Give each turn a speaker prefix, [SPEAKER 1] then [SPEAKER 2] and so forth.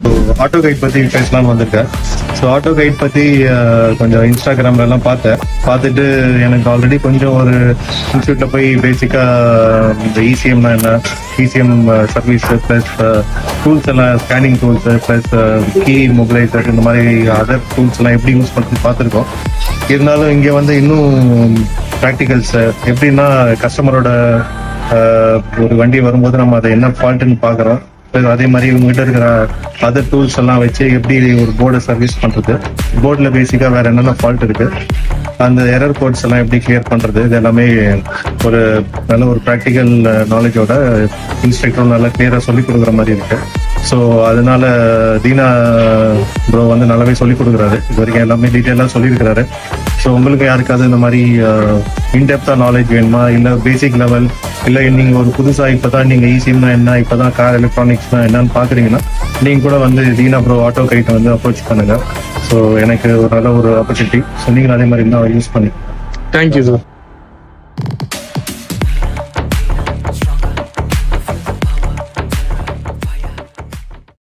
[SPEAKER 1] auto guide பத்தி பேசலாம்னு வந்திருக்கேன் ஸோ ஆட்டோ கைட் பத்தி அஹ், கொஞ்சம் இன்ஸ்டாகிராம்ல எல்லாம் பார்த்தேன் பார்த்துட்டு எனக்கு ஆல்ரெடி கொஞ்சம் ஒரு இன்ஸ்டியூட்ல போய் பேசிக்கா இந்த இசிஎம்னா என்ன இசிஎம் சர்வீஸ் ப்ளஸ் டூல்ஸ் எல்லாம் scanning tools plus key mobiliser இந்த மாதிரி அதர் டூல்ஸ் எல்லாம் எப்படி யூஸ் பண்ணுறது பார்த்துருக்கோம் இருந்தாலும் இங்கே வந்து இன்னும் ப்ராக்டிகல்ஸ் எப்படின்னா கஸ்டமரோட ஒரு வண்டி வரும்போது நம்ம அதை என்ன ஃபால்ட்டுன்னு பார்க்குறோம் அதே மாதிரி உங்ககிட்ட இருக்கிற அதர் டூல்ஸ் எல்லாம் வச்சு எப்படி ஒரு போர்டை சர்வீஸ் பண்றது போர்டில் பேசிக்கா வேற என்னென்ன ஃபால்ட் இருக்கு அந்த எரர் கோட்ஸ் எல்லாம் எப்படி கிளியர் பண்றது இது எல்லாமே ஒரு நல்ல ஒரு ப்ராக்டிக்கல் நாலேஜோட இன்ஸ்ட்ரக்டரும் நல்லா கிளியரா சொல்லி கொடுக்குற மாதிரி இருக்கு ஸோ அதனால தீனா ப்ரோ வந்து நல்லாவே சொல்லி கொடுக்குறாரு இது வரைக்கும் எல்லாமே டீட்டெயிலாக சொல்லியிருக்கிறாரு ஸோ உங்களுக்கு யாருக்காவது இந்த மாதிரி இன்டெப்தா நாலேஜ் வேணுமா இல்லை பேசிக் லெவல் இல்லை நீங்க ஒரு புதுசா இப்பதான் நீங்க ஈஸினா என்ன இப்பதான் கார் எலக்ட்ரானிக்ஸ்னா என்னன்னு பாக்குறீங்கன்னா நீங்க கூட வந்து தீனா ப்ரோ ஆட்டோ கைட்டை வந்து அப்ரோச் பண்ணுங்க ஸோ எனக்கு ஒரு நல்ல ஒரு ஆப்பர்ச்சுனிட்டி ஸோ நீங்களும் அதே மாதிரி இருந்தால் யூஸ் பண்ணி
[SPEAKER 2] தேங்க்யூ சார்